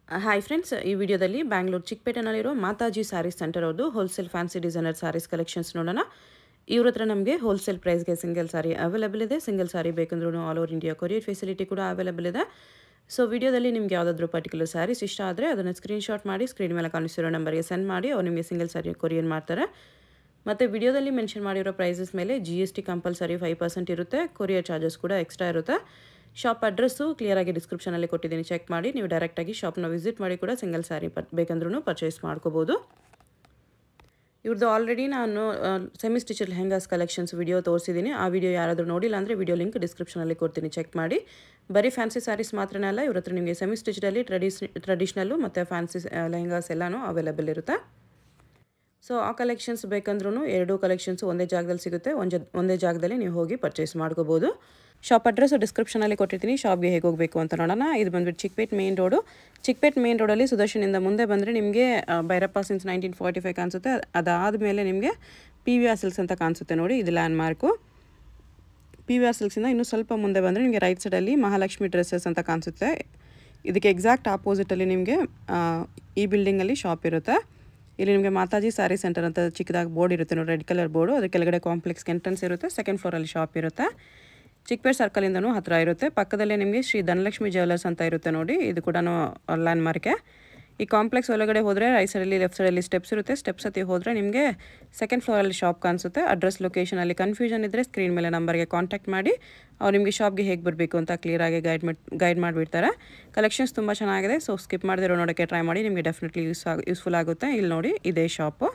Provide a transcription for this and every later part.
Hi friends ಈ ವಿಡಿಯೋದಲ್ಲಿ ಬ್ಯಾಂಗ್ಳೂರು ಚಿಕ್ಕಪೇಟೆನಲ್ಲಿರೋ ಮಾತಾಜಿ ಸ್ಯಾರೀಸ್ ಸೆಂಟರ್ ಅವ್ರದ್ದು wholesale fancy designer sarees collections ನೋಡೋಣ ಇವ್ರ ಹತ್ರ ನಮಗೆ ಹೋಲ್ಸೇಲ್ ಪ್ರೈಸ್ಗೆ ಸಿಂಗಲ್ ಸಾರಿ ಅವೈಲೇಬಲ್ ಇದೆ ಸಿಂಗಲ್ ಸಾರಿ ಬೇಕಂದ್ರೂ all over India courier facility ಕೂಡ ಅವೈಲೇಬಲ್ ಇದೆ ಸೊ ವಿಡಿಯೋದಲ್ಲಿ ನಿಮ್ಗೆ ಯಾವುದಾದ್ರೂ ಪರ್ಟಿಕ್ಯುಲರ್ ಸ್ಯಾರೀಸ್ ಇಷ್ಟ ಆದರೆ ಅದನ್ನು ಸ್ಕ್ರೀನ್ಶಾಟ್ ಮಾಡಿ ಸ್ಕ್ರೀನ್ ಮೇಲೆ ಕಾಣಿಸಿರೋ ನಂಬರ್ಗೆ ಸೆಂಡ್ ಮಾಡಿ ಅವ್ರು ನಿಮಗೆ ಸಿಂಗಲ್ ಸಾರಿ ಕೊರಿಯರ್ ಮಾಡ್ತಾರೆ ಮತ್ತು ವಿಡಿಯೋದಲ್ಲಿ ಮೆನ್ಷನ್ ಮಾಡಿರೋ ಪ್ರೈಸಸ್ ಮೇಲೆ G S T compulsory five percent ಇರುತ್ತೆ ಕೊರಿಯರ್ ಚಾರ್ಜಸ್ ಕೂಡ ಎಕ್ಸ್ಟ್ರಾ ಇರುತ್ತೆ ಶಾಪ್ ಅಡ್ರೆಸ್ಸು ಕ್ಲಿಯರಾಗಿ ಡಿಸ್ಕ್ರಿಪ್ಷನಲ್ಲಿ ಕೊಟ್ಟಿದ್ದೀನಿ ಚೆಕ್ ಮಾಡಿ ನೀವು ಡೈರೆಕ್ಟಾಗಿ ಶಾಪ್ನ ವಿಸಿಟ್ ಮಾಡಿ ಕೂಡ ಸಿಂಗಲ್ ಸ್ಯಾರಿ ಪರ್ ಬೇಕಂದ್ರೂ ಪರ್ಚೇಸ್ ಮಾಡ್ಕೋಬೋದು ಇವ್ರದ್ದು ಆಲ್ರೆಡಿ ನಾನು semi stitched lehengas collections video ತೋರಿಸಿದ್ದೀನಿ ಆ ವಿಡಿಯೋ ಯಾರಾದರೂ ನೋಡಿಲ್ಲ ಅಂದರೆ ವಿಡಿಯೋ ಲಿಂಕ್ ಡಿಸ್ಕ್ರಿಪ್ಷನಲ್ಲಿ ಕೊಡ್ತೀನಿ ಚೆಕ್ ಮಾಡಿ ಬರೀ ಫ್ಯಾನ್ಸಿ ಸ್ಯಾರೀಸ್ ಮಾತ್ರನೇ ಅಲ್ಲ ಇವ್ರ ಹತ್ರ ನಿಮಗೆ ಸೆಮಿ ಸ್ಟಿಚಲ್ಲಿ ಟ್ರೆಡಿಸ್ ಟ್ರೆಡಿಷ್ನಲ್ಲು ಮತ್ತು ಫ್ಯಾನ್ಸಿ ಲೆಹಂಗಾಸ್ ಎಲ್ಲನೂ ಅವೈಲೇಬಲ್ ಇರುತ್ತೆ ಸೊ ಆ ಕಲೆಕ್ಷನ್ಸ್ ಬೇಕಂದ್ರೂ ಎರಡೂ ಕಲೆಕ್ಷನ್ಸ್ ಒಂದೇ ಜಾಗದಲ್ಲಿ ಸಿಗುತ್ತೆ ಒಂದೇ ಒಂದೇ ಜಾಗದಲ್ಲಿ ನೀವು ಹೋಗಿ ಪರ್ಚೇಸ್ ಮಾಡ್ಕೋಬೋದು ಶಾಪ್ ಅಡ್ರೆಸ್ಸು ಡಿಸ್ಕ್ರಿಪ್ಷನಲ್ಲಿ ಕೊಟ್ಟಿರ್ತೀನಿ ಶಾಪ್ಗೆ ಹೇಗೆ ಹೋಗಬೇಕು ಅಂತ ನೋಡೋಣ ಇದು ಬಂದುಬಿಟ್ಟು Chickpet main road Chickpet main ರೋಡಲ್ಲಿ ಸುದರ್ಶನಿಂದ ಮುಂದೆ ಬಂದರೆ ನಿಮಗೆ Bhyrappa since nineteen forty five ಕಾಣಿಸುತ್ತೆ ಅದಾದ ಮೇಲೆ ನಿಮಗೆ ಪಿ ವಿ ಆರ್ ಸಿಲ್ಸ್ ಅಂತ ಕಾಣಿಸುತ್ತೆ ನೋಡಿ ಇದು landmark P V R ಸಿಲ್ಕ್ಸಿಂದ ಇನ್ನೂ ಸ್ವಲ್ಪ ಮುಂದೆ ಬಂದರೆ ನಿಮಗೆ ರೈಟ್ ಸೈಡಲ್ಲಿ ಮಹಾಲಕ್ಷ್ಮಿ ಡ್ರೆಸ್ಸಸ್ ಅಂತ ಕಾಣಿಸುತ್ತೆ ಇದಕ್ಕೆ ಎಕ್ಸಾಕ್ಟ್ ಆಪೋಸಿಟಲ್ಲಿ ನಿಮಗೆ ಈ ಬಿಲ್ಡಿಂಗಲ್ಲಿ ಶಾಪ್ ಇರುತ್ತೆ ಇಲ್ಲಿ ನಿಮಗೆ ಮಾತಾಜಿ ಸ್ಯಾರಿ ಸೆಂಟರ್ ಅಂತ ಚಿಕ್ಕದಾಗಿ ಬೋರ್ಡ್ ಇರುತ್ತೆ ನೋಡಿ ರೆಡ್ ಕಲರ್ ಬೋರ್ಡು ಅದ್ರ ಕೆಳಗಡೆ ಕಾಂಪ್ಲೆಕ್ಸ್ ಎಂಟ್ರೆನ್ಸ್ ಇರುತ್ತೆ ಸೆಕೆಂಡ್ ಫ್ಲೋರಲ್ಲಿ ಶಾಪ್ ಇರುತ್ತೆ ಚಿಕ್ಕಪೇಟ್ ಸರ್ಕಲಿಂದನೂ ಹತ್ತಿರ ಇರುತ್ತೆ ಪಕ್ಕದಲ್ಲೇ ನಿಮಗೆ ಶ್ರೀ ಧನಲಕ್ಷ್ಮಿ ಜ್ಯುವೆಲರ್ಸ್ ಅಂತ ಇರುತ್ತೆ ನೋಡಿ ಇದು ಕೂಡ ಲ್ಯಾಂಡ್ ಮಾರ್ಕೆ ಈ ಕಾಂಪ್ಲೆಕ್ಸ್ ಒಳಗಡೆ ಹೋದರೆ ರೈಟ್ ಸೈಡಲ್ಲಿ ಲೆಫ್ಟ್ ಸೈಡಲ್ಲಿ ಸ್ಟೆಪ್ಸ್ ಇರುತ್ತೆ ಸ್ಟೆಪ್ಸ್ ಹತ್ತಿ ಹೋದರೆ ನಿಮಗೆ ಸೆಕೆಂಡ್ ಫ್ಲೋರಲ್ಲಿ ಶಾಪ್ ಕಾಣಿಸುತ್ತೆ ಅಡ್ರೆಸ್ ಲೊಕೇಶನಲ್ಲಿ ಕನ್ಫ್ಯೂಷನ್ ಇದ್ದರೆ ಸ್ಕ್ರೀನ್ ಮೇಲೆ ನಂಬರ್ಗೆ ಕಾಂಟ್ಯಾಕ್ಟ್ ಮಾಡಿ ಅವ್ರು ನಿಮಗೆ ಶಾಪ್ಗೆ ಹೇಗೆ ಬರಬೇಕು ಅಂತ ಕ್ಲಿಯರಾಗಿ ಗೈಡ್ ಮಾಡಿ ಗೈಡ್ ಮಾಡಿಬಿಡ್ತಾರೆ ಕಲೆಕ್ಷನ್ಸ್ ತುಂಬ ಚೆನ್ನಾಗಿದೆ ಸೊ ಸ್ಕಿಪ್ ಮಾಡದಿರೋ ನೋಡೋಕ್ಕೆ ಟ್ರೈ ಮಾಡಿ ನಿಮಗೆ ಡೆಫಿನೆಟ್ಲಿ ಯೂಸ್ ಆಗ ಯೂಸ್ಫುಲ್ ಆಗುತ್ತೆ ಇಲ್ಲಿ ನೋಡಿ ಇದೇ ಶಾಪು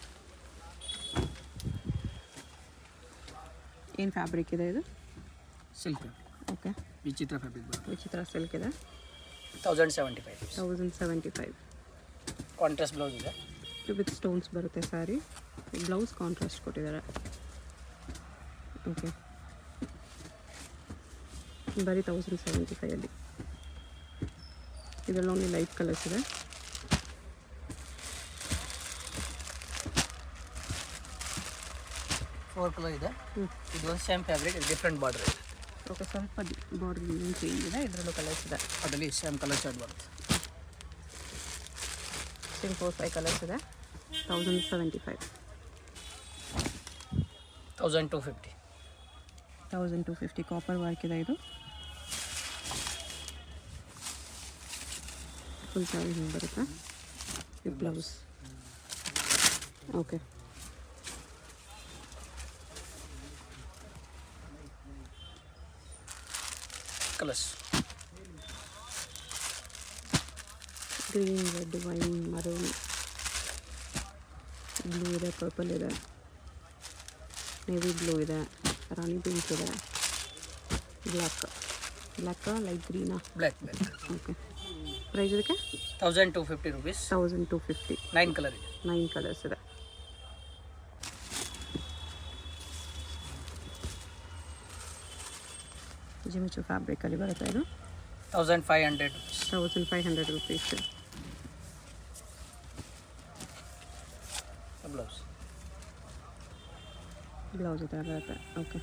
ಏನು ಫ್ಯಾಬ್ರಿಕ್ ಇದೆ ಇದು ಸಿಲ್ಕ್ ಓಕೆ ವಿಚಿತ್ರ ಫ್ಯಾಬ್ರಿಕ್ ಬರುತ್ತೆ ವಿಚಿತ್ರ ಸಿಲ್ಕ್ ಇದೆ thousand seventy five thousand seventy five contrast blouse ಇದೆ ವಿತ್ ಸ್ಟೋನ್ಸ್ ಬರುತ್ತೆ ಸ್ಯಾರಿ ಬ್ಲೌಸ್ ಕಾಂಟ್ರಾಸ್ಟ್ ಕೊಟ್ಟಿದ್ದಾರೆ ಓಕೆ ಬರೀ ತೌಸಂಡ್ ಸೆವೆಂಟಿ ಫೈಯಲ್ಲಿ ಇದರಲ್ಲಿ ಓನ್ಲಿ ಲೈಟ್ ಕಲರ್ಸ್ ಇದೆ ಫೋರ್ ಕಲರ್ ಇದೆ ಇದು ಒಂದು ಸೇಮ್ ಫ್ಯಾಬ್ರಿಕ್ ಡಿಫ್ರೆಂಟ್ ಬಾರ್ಡರ್ ಇದೆ ಓಕೆ ಸ್ವಲ್ಪ ಬಾರ್ಡರ್ ಚೇಂಜ್ ಇದೆ ಇದರಲ್ಲೂ ಕಲರ್ಸ್ ಇದೆ ಅದರಲ್ಲಿ ಸೇಮ್ ಕಲರ್ ಚಾರ್ಟ್ ಬರುತ್ತೆ ಸಿಮ್ ಫೋರ್ ಫೈವ್ ಕಲರ್ಸ್ ಇದೆ thousand seventy five thousand two fifty thousand two fifty copper work ಇದೆ ಇದು ಫುಲ್ ಸ್ಯಾರಿ ಹಿಂಗೆ ಬರುತ್ತೆ ಇದು blouse okay colours green red wine maroon blue ಇದೆ ಪರ್ಪಲ್ ಇದೆ ನೇವಿ ಬ್ಲೂ ಇದೆ ರಾಣಿ ಪಿಂಕ್ ಇದೆ ಬ್ಲ್ಯಾಕ್ ಬ್ಲ್ಯಾಕ್ ಲೈಟ್ ಗ್ರೀನಾ ಬ್ಲ್ಯಾಕ್ ಬ್ಲ್ಯಾಕ್ ಓಕೆ ಪ್ರೈಸ್ ಇದಕ್ಕೆ thousand two fifty rupees thousand two fifty nine colour ಇದೆ ನೈನ್ ಕಲರ್ಸ್ ಇದೆ ಜಿಮಿಚು ಫ್ಯಾಬ್ರಿಕಲ್ಲಿ ಬರುತ್ತೆ ಇದು thousand five hundred rupees thousand five hundred rupees blouse blouse ಇದೆ ಬರುತ್ತೆ okay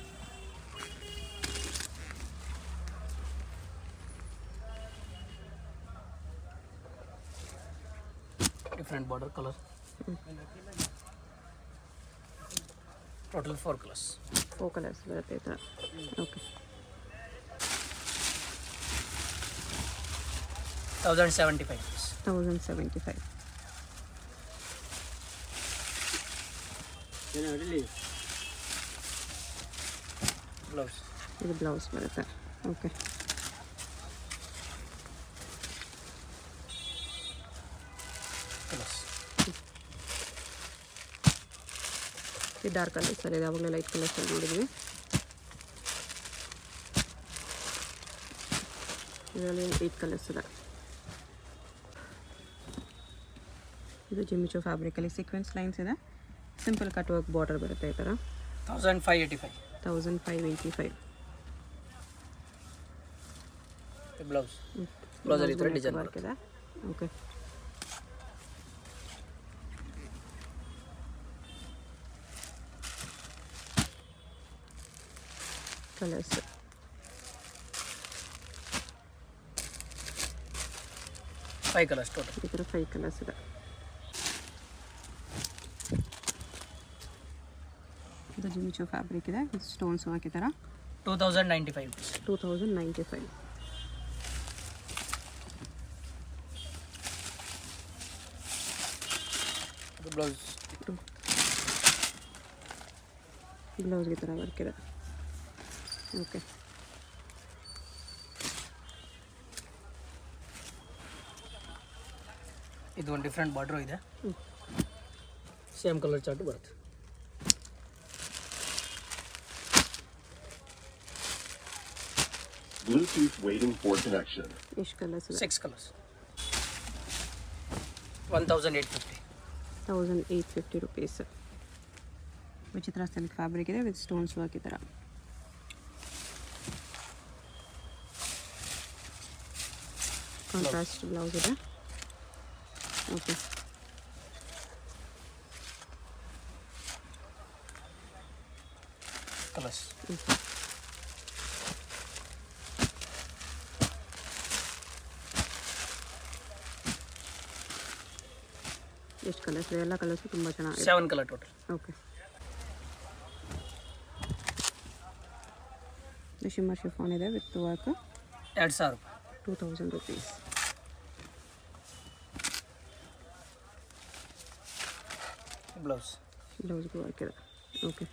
different border colour total four colours four colours ಬರುತ್ತೆ ಈ ಥರ okay thousand seventy five rupees thousand seventy five blouse ಇದು ಬ್ಲೌಸ್ ಬರುತ್ತೆ ಓಕೆ ಕಲರ್ಸ್ ಇದು dark colours ಇದೆ ಯಾವಾಗಲೇ ಲೈಟ್ ಕಲರ್ಸ್ ನೋಡಿದ್ವಿ ಇದರಲ್ಲಿ ಏಟ್ ಕಲರ್ಸ್ ಇದೆ ಇದು ಜಿಮಿಚೋ ಫ್ಯಾಬ್ರಿಕಲ್ಲಿ ಸೀಕ್ವೆನ್ಸ್ ಲೈನ್ಸ್ ಇದೆ ಸಿಂಪಲ್ ಕಟ್ ವರ್ಕ್ ಬಾರ್ಡರ್ ಬರುತ್ತೆ ಈ ಥರ thousand five eighty five thousand five eighty five blouse ಬ್ಲೌಸಲ್ಲಿ ಈ ಥರ ಡಿಸೈನ್ ವರ್ಕ್ ಇದೆ okay colours five colours total ಈ ಥರ ಫೈವ್ ಕಲರ್ಸ್ ಇದೆ ಇದು ಜಿಮಿಚು ಫ್ಯಾಬ್ರಿಕ್ ಇದೆ ಸ್ಟೋನ್ಸ್ ಹಾಕಿದಾರ two thousand ninety five rupees two thousand ninety five blouse ಬ್ಲೌಸ್ಗೆ ಈ ಥರ ವರ್ಕ್ ಇದೆ ಓಕೆ ಇದು ಒಂದು ಡಿಫ್ರೆಂಟ್ ಬಾರ್ಡ್ರು ಇದೆ ಹ್ಞೂ ಸೇಮ್ ಕಲರ್ ಚಾರ್ಟ್ ಬರುತ್ತೆ Bluetooth waiting for connection. ಎಷ್ಟು ಕಲರ್ಸ್ ಇದೆ six colours one thousand eight fifty thousand eight fifty rupees Vichitra silk fabric ಇದೆ ವಿತ್ ಸ್ಟೋನ್ಸ್ ವರ್ಕ್ ಈ ಥರ ಕಾಂಟ್ರಾಸ್ಟ್ ಬ್ಲೌಸ್ ಇದೆ ಓಕೆ ಕಲರ್ಸ್ ಎಷ್ಟು ಕಲರ್ಸ್ ಇದೆ ಎಲ್ಲ ಕಲರ್ಸು ತುಂಬ ಚೆನ್ನಾಗಿದೆ seven colour total okay shimmer chiffon ಇದೆ ವಿತ್ ವರ್ಕ್ ಎರಡು ಸಾವಿರ ರೂಪಾಯಿ ಟೂ ತೌಸಂಡ್ ರುಪೀಸ್ ಬ್ಲೌಸ್ ಬ್ಲೌಸ್ಗೆ ವರ್ಕ್ ಇದೆ ಓಕೆ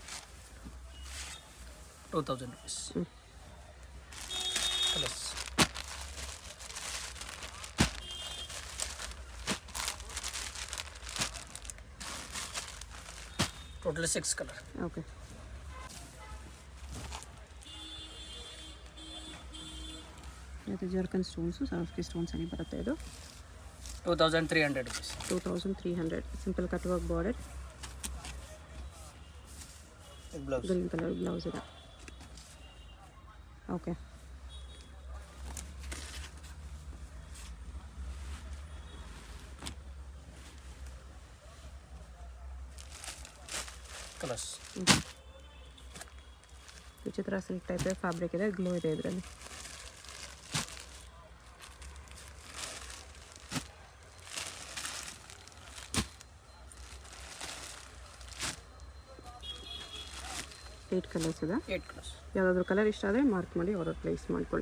ಟೂ ತೌಸಂಡ್ ರುಪೀಸ್ ಹ್ಮ್. Colours total six colour okay ಇದು ಜರ್ಕನ್ ಸ್ಟೋನ್ಸು ಸರಸ್ಕಿ ಸ್ಟೋನ್ಸಲ್ಲಿ ಬರುತ್ತೆ ಇದು two thousand three hundred rupees two thousand three hundred simple cut work border blouse green colour blouse ಇದೆ okay colours Vichitra silk type fabric ಇದೆ glow ಇದೆ ಇದರಲ್ಲಿ eight colours ಇದೆ ಏಟ್ ಕಲರ್ಸ್ ಯಾವುದಾದ್ರೂ ಕಲರ್ ಇಷ್ಟ ಆದರೆ ಮಾರ್ಕ್ ಮಾಡಿ ಅವ್ರ ಪ್ಲೇಸ್ ಮಾಡ್ಕೊಳ್ಳಿ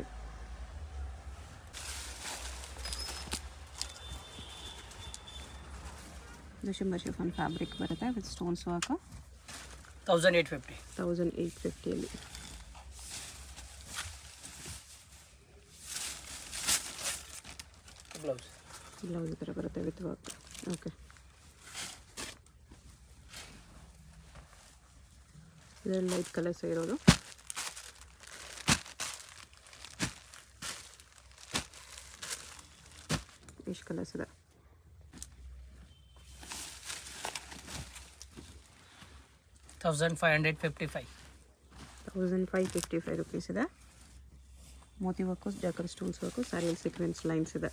ಇದು ಶಿಂಬರ್ ಶಿಫಾನ್ ಫ್ಯಾಬ್ರಿಕ್ ಬರುತ್ತೆ with stones work thousand eight fifty thousand eight ಫಿಫ್ಟಿಯಲ್ಲಿ ಬ್ಲೌಸ್ ಬ್ಲೌಸ್ ಈ ಥರ ಬರುತ್ತೆ ವಿತ್ ವರ್ಕ್ ಓಕೆ ಇದರಲ್ಲಿ ಲೈಟ್ ಕಲರ್ಸ್ ಇರೋದು ಎಷ್ಟು ಕಲರ್ಸ್ ಇದೆ thousand five hundred fifty five thousand five fifty five rupees ಇದೆ ಮೋತಿ ವರ್ಕು ಜಕರ್ ಸ್ಟೋನ್ಸ್ ವರ್ಕು ಸ್ಯಾರಿಯಲ್ಲಿ ಸೀಕ್ವೆನ್ಸ್ ಲೈನ್ಸ್ ಇದೆ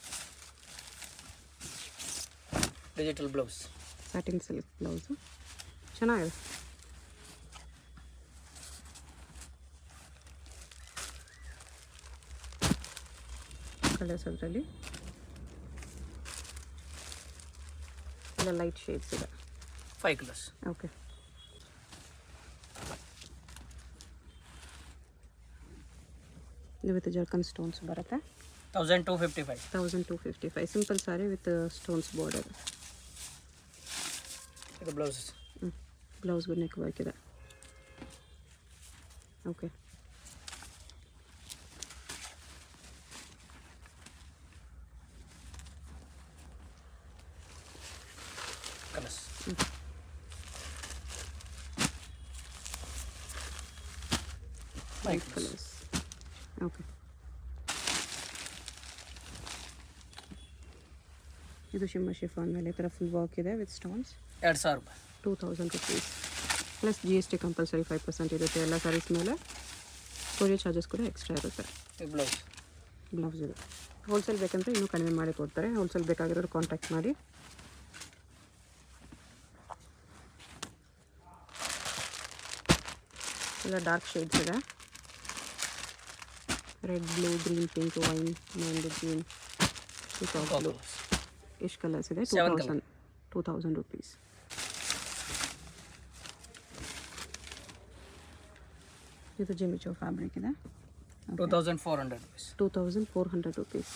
digital blouse satin silk blouse ಚೆನ್ನಾಗಿದೆ ಕಲರ್ಸ್ ಅದರಲ್ಲಿ ಎಲ್ಲ ಲೈಟ್ ಶೇಡ್ಸ್ ಇದೆ ಫೈವ್ ಕಲರ್ಸ್ ಓಕೆ ಇದು ವಿತ್ ಜರ್ಕನ್ ಸ್ಟೋನ್ಸ್ ಬರುತ್ತೆ thousand two fifty five thousand two fifty five simple sari with stones border ಇದು ಬ್ಲೌಸ್ ಬ್ಲೌಸ್ಗೂ ನೆಕ್ ವರ್ಕ್ ಇದೆ okay colours white colours okay ಇದು ಶಿಮ್ಮ ಶಿಫಾನ್ ಮೇಲೆ ಈ ಥರ ಫುಲ್ ವರ್ಕ್ ಇದೆ ವಿತ್ ಸ್ಟೋನ್ಸ್ ಎರಡು ಸಾವಿರ ರೂಪಾಯಿ two thousand rupees plus G S T compulsory five percent ಇರುತ್ತೆ ಎಲ್ಲ ಸಾರೀಸ್ ಮೇಲೆ ಕೊರಿಯರ್ ಚಾರ್ಜಸ್ ಕೂಡ ಎಕ್ಸ್ಟ್ರಾ ಇರುತ್ತೆ ಇದು ಬ್ಲೌಸ್ ಬ್ಲೌಸ್ ಇದೆ ಹೋಲ್ಸೇಲ್ ಬೇಕಂದ್ರೆ ಇನ್ನೂ ಕಡಿಮೆ ಮಾಡಿ ಕೊಡ್ತಾರೆ ಹೋಲ್ಸೇಲ್ ಬೇಕಾಗಿರೋರು ಕಾಂಟ್ಯಾಕ್ಟ್ ಮಾಡಿ ಎಲ್ಲ ಡಾರ್ಕ್ ಶೇಡ್ಸ್ ಇದೆ red blue green pink wine mehndi green peacock blue ಎಷ್ಟು ಕಲರ್ಸ್ ಇದೆ two Seven thousand two thousand rupees ಇದು ಜಿಮಿಚೋ ಫ್ಯಾಬ್ರಿಕ್ ಇದೆ two thousand four hundred rupees two thousand four hundred rupees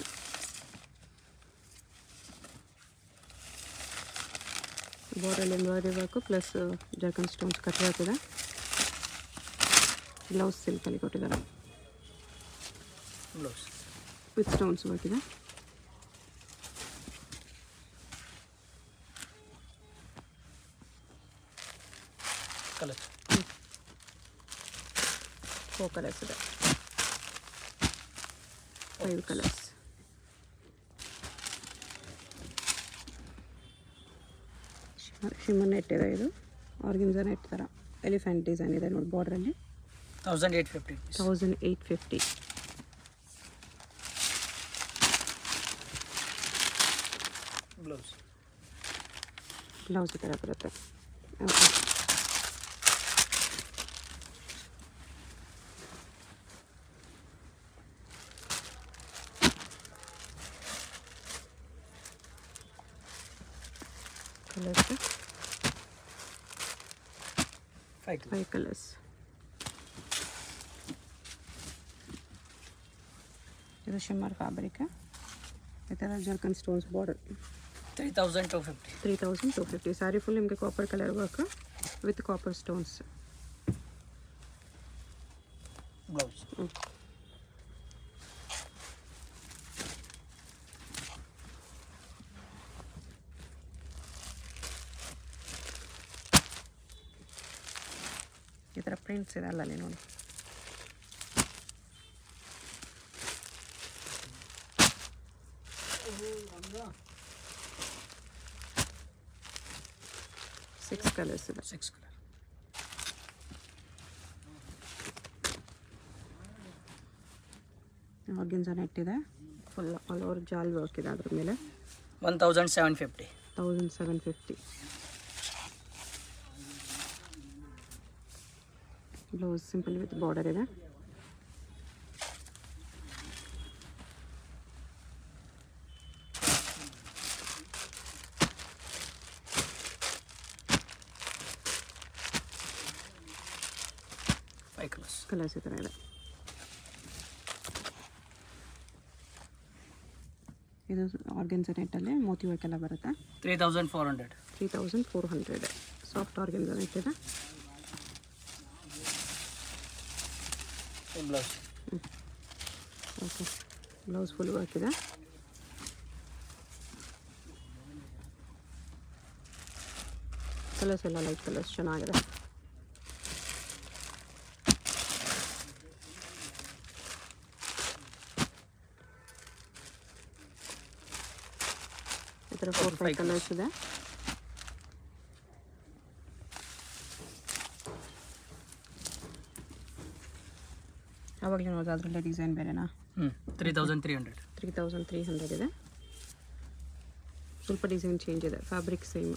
ಬಾರ್ಡಲ್ಲಿ embroidery work plus zircon stones cut ಇದೆ blouse ಸಿಲ್ಕಲ್ಲಿ ಕೊಟ್ಟಿದ್ದಾರೆ blouse with stones work ಇದೆ colour four colours ಇದೆ five colours shimmer net ಇದೆ ಇದು ಆರ್ಗಿನ್ಸ ನೆಟ್ ಥರ ಎಲಿಫೆಂಟ್ ಡಿಸೈನ್ ಇದೆ ನೋಡಿ ಬಾರ್ಡ್ರಲ್ಲಿ thousand eight fifty rupees thousand eight fifty blouse blouse ಈ ಥರ ಬರುತ್ತೆ okay colours five colour five colours ಇದು ಶಿಮ್ಮರ್ ಫ್ಯಾಬ್ರಿಕ್ ಈ ಥರ zircon stones border three thousand two fifty three thousand two fifty sari full ನಿಮಗೆ copper colour work with copper stones blouse ಈ ಥರ prints ಇದೆ ಅಲ್ಲಲ್ಲಿ ನೋಡಿ ಸಿಕ್ಸ್ ಕಲರ್ಸ್ ಇದೆ ಸಿಕ್ಸ್ ಕಲರ್ ಆರ್ಗಿನ್ಸ ನೆಟ್ ಇದೆ full all over jaal work ಇದೆ ಅದ್ರ ಮೇಲೆ one thousand seven fifty thousand seven fifty blouse simple with border ಇದೆ ಫೈವ್ ಕಲರ್ಸ್ ಕಲರ್ಸ್ ಈ ಥರ ಇದೆ ಇದು ಆರ್ಗೆನ್ಸ ನೆಟ್ಟಲ್ಲಿ ಮೋತಿ ವರ್ಕ್ ಎಲ್ಲ ಬರುತ್ತೆ three thousand four hundred three thousand four hundred soft organza net ಇದೆ blouse okay blouse full work ಇದೆ colours ಎಲ್ಲ ಲೈಟ್ ಕಲರ್ಸ್ ಚೆನ್ನಾಗಿದೆ ಈ ಥರ ಫೋರ್ ಫೈವ್ ಕಲರ್ಸ್ ಇದೆ ಆವಾಗಲೇ ನೋಡಿದ್ರೆ ಅದರಲ್ಲೇ ಡಿಸೈನ್ ಬೇರೆನಾ ಹ್ಞೂ three thousand three hundred three thousand three hundred ಇದೆ ಸ್ವಲ್ಪ ಡಿಸೈನ್ ಚೇಂಜ್ ಇದೆ ಫ್ಯಾಬ್ರಿಕ್ ಸೇಮ್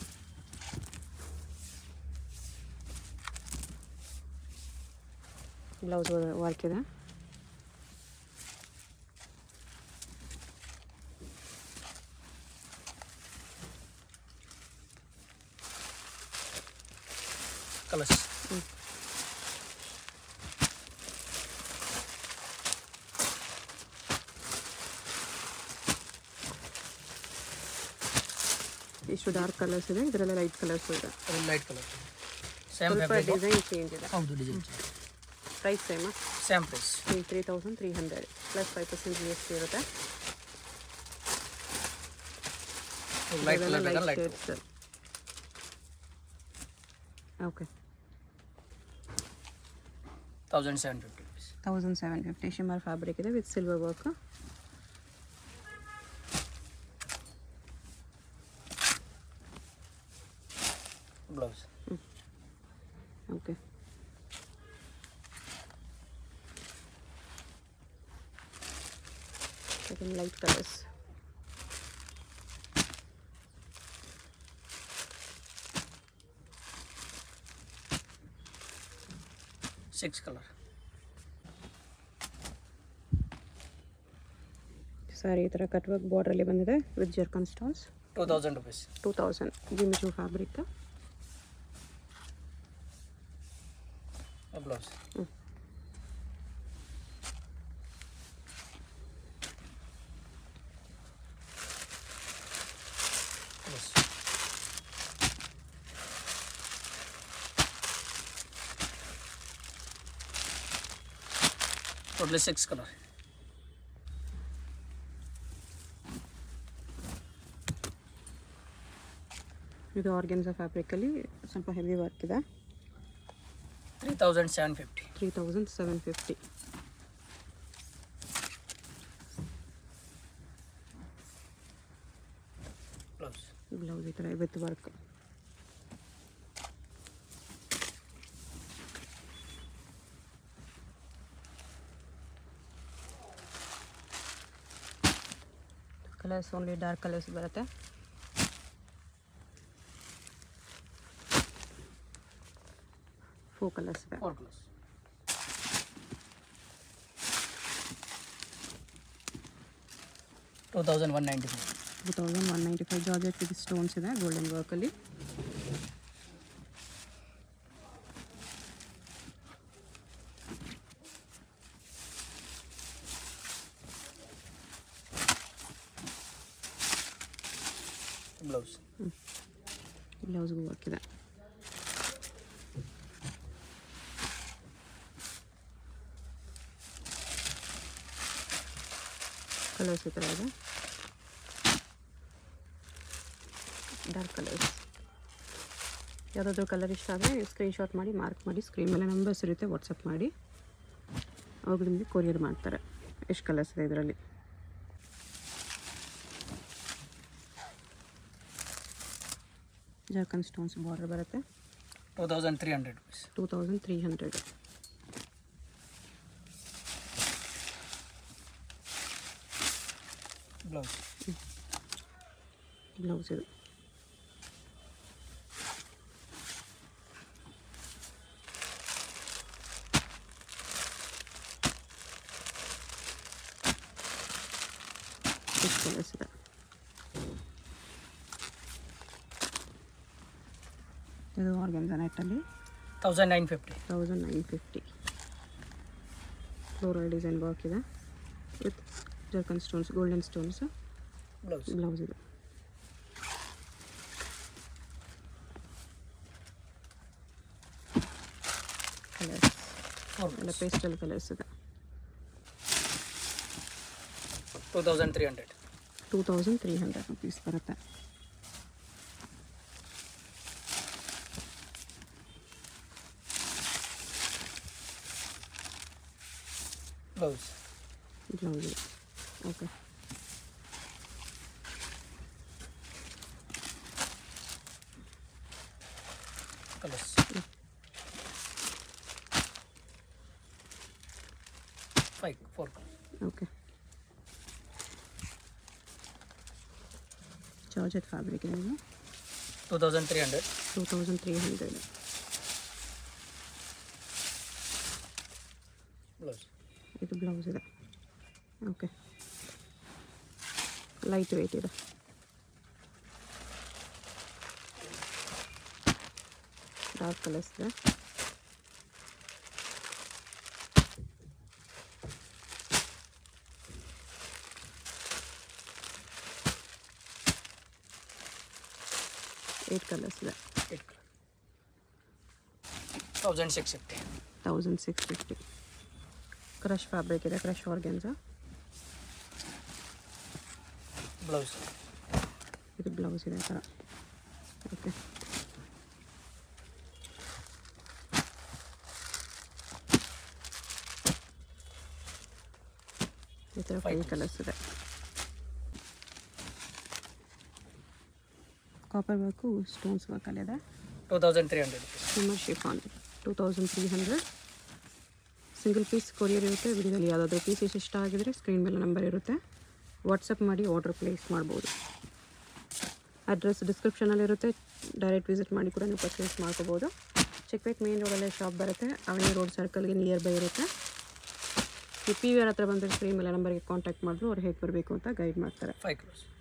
ಬ್ಲೌಸ್ ವರ್ಕ್ ಇದೆ ಕಲರ್ಸ್ ಇಷ್ಟು ಡಾರ್ಕ್ ಕಲರ್ಸ್ ಇದೆ ಇದರಲ್ಲ ಲೈಟ್ ಕಲರ್ಸ್ ಇದೆ ಲೈಟ್ ಕಲರ್ ಸೇಮ್ ಸ್ವಲ್ಪ ಫ್ಯಾಬ್ರಿಕ್ ಡಿಸೈನ್ ಚೇಂಜ್ ಇದೆ ಹೌದು ಡಿಸೈನ್ ಪ್ರೈಸ್ ಸೇಮಾ same price three thousand three hundred plus five percent G S T ಇರುತ್ತೆ ಲೈಟ್ ಕಲರ್ ಬೇಕಾದ್ರೆ light shades okay thousand seven fifty rupees thousand seven fifty shimmer fabric ಇದೆ with silver work blouse okay second light colours six colour sari ಈ ಥರ cut work ಬಾರ್ಡ್ರಲ್ಲಿ ಬಂದಿದೆ with zircon stones two thousand rupees two thousand ಜಿಮಿಚು fabric blouse totally six colour ಇದು organza ಫ್ಯಾಬ್ರಿಕಲ್ಲಿ ಸ್ವಲ್ಪ heavy work ಇದೆ three thousand seven fifty three thousand seven fifty blouse blouse ಈ ಥರ with work colours only dark colours ಬರುತ್ತೆ four colours ಇದೆ four colours two thousand one ninety five two thousand one ninety five georgette with stones ಇದೆ golden ವರ್ಕಲ್ಲಿ blouse ಬ್ಲೌಸ್ಗೂ work ಇದೆ colours ಈ ಥರ ಇದೆ ಡಾರ್ಕ್ ಕಲರ್ಸ್ ಯಾವುದಾದ್ರೂ ಕಲರ್ ಇಷ್ಟ ಆದರೆ ಸ್ಕ್ರೀನ್ಶಾಟ್ ಮಾಡಿ ಮಾರ್ಕ್ ಮಾಡಿ ಸ್ಕ್ರೀನ್ ಮೇಲೆ ನಂಬರ್ಸ್ ಇರುತ್ತೆ ವಾಟ್ಸಪ್ ಮಾಡಿ ಅವಾಗ ನಿಮಗೆ ಕೊರಿಯರ್ ಮಾಡ್ತಾರೆ ಎಷ್ಟು ಕಲರ್ಸ್ ಇದೆ ಇದರಲ್ಲಿ ಜಾರ್ಕನ್ ಸ್ಟೋನ್ಸ್ ಬಾರ್ಡರ್ ಬರುತ್ತೆ two thousand three hundred rupees two thousand three hundred blouse blouse ಇದು ಎಷ್ಟು ಕಲರ್ಸ್ ಇದೆ ಇದು ಆರ್ಗೆನ್ಸ ನೆಟ್ಟಲ್ಲಿ thousand nine fifty thousand nine fifty floral design work ಇದೆ with zircon stones golden stones blouse blouse ಇದು colours four ಎಲ್ಲ pastel colours ಇದೆ two thousand three hundred two thousand three hundred rupees ಬರುತ್ತೆ blouse blouse ಇದೆ okay colours five four colours okay georgette fabric ಇದೆ ಇದು two thousand three hundred two thousand three hundred blouse ಇದು blouse ಇದೆ okay light weight ಇದೆ dark colours ಇದೆ eight colours ಇದೆ eight colour thousand six fifty thousand six fifty crush fabric ಇದೆ crush organza blouse ಇದು blouse ಇದೆ ಆ ಥರ ಓಕೆ ಈ ಥರ ಫೈವ್ ಕಲರ್ಸ್ ಇದೆ ಕಾಪರ್ ವರ್ಕು ಸ್ಟೋನ್ಸ್ ವರ್ಕಲ್ಲಿದೆ two thousand three hundred rupees shimmer chiffon two thousand three hundred single piece courier ಇರುತ್ತೆ ವಿಡಿಯೋದಲ್ಲಿ ಯಾವುದಾದ್ರೂ ಪೀಸಸ್ ಇಷ್ಟ ಆಗಿದ್ರೆ ಸ್ಕ್ರೀನ್ ಮೇಲೆ ನಂಬರ್ ಇರುತ್ತೆ ವಾಟ್ಸಪ್ ಮಾಡಿ ಆರ್ಡರ್ ಪ್ಲೇಸ್ ಮಾಡ್ಬೋದು ಅಡ್ರೆಸ್ ಡಿಸ್ಕ್ರಿಪ್ಷನಲ್ಲಿರುತ್ತೆ ಡೈರೆಕ್ಟ್ ವಿಸಿಟ್ ಮಾಡಿ ಕೂಡ ನೀವು ಪರ್ಚೇಸ್ ಮಾಡ್ಕೋಬೋದು ಚಿಕ್ಕಪೇಟ್ ಮೇನ್ ರೋಡಲ್ಲೇ ಶಾಪ್ ಬರುತ್ತೆ ಅವನಿ ರೋಡ್ ಸರ್ಕಲ್ಗೆ ನಿಯರ್ ಬೈ ಇರುತ್ತೆ ಈ ಪಿ ವಿ ಆರ್ ಹತ್ರ ಬಂದರೆ ಸ್ಕ್ರೀನ್ ಮೇಲೆ ನಂಬರ್ಗೆ ಕಾಂಟ್ಯಾಕ್ಟ್ ಮಾಡಿದ್ರು ಅವ್ರು ಹೇಗೆ ಬರಬೇಕು ಅಂತ ಗೈಡ್ ಮಾಡ್ತಾರೆ ಫೈವ್ ಕ್ರೋಸ್